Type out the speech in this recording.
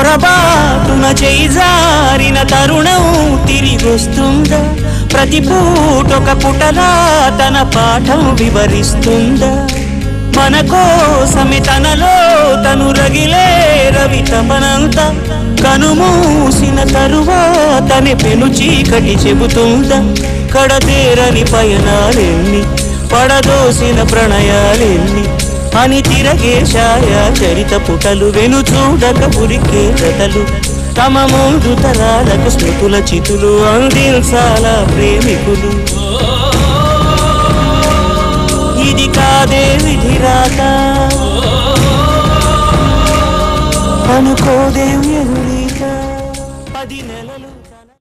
పొరబాటున చేజారిన తరుణం తిరిగొస్తుందా ప్రతి పూటొక పుటలా తన పాఠం వివరిస్తుందా మన కోసమే తనలో తను రగిలే రవి తమనంత కనుమూసిన తరువాతనే పెను చీకటి చెబుతుందా కడతేరని పయనాలెన్ని పడదోసిన ప్రణయాలెన్ని అని తిరగే ఛాయ చరిత పుటలు వెను చూడక ఉరికే కథలు తమ ముందు తరాలకు స్మృతుల చితులు అందించాల ప్రేమికులు ఇది కాదే విధిరాత అనుకోదేం ఎదురే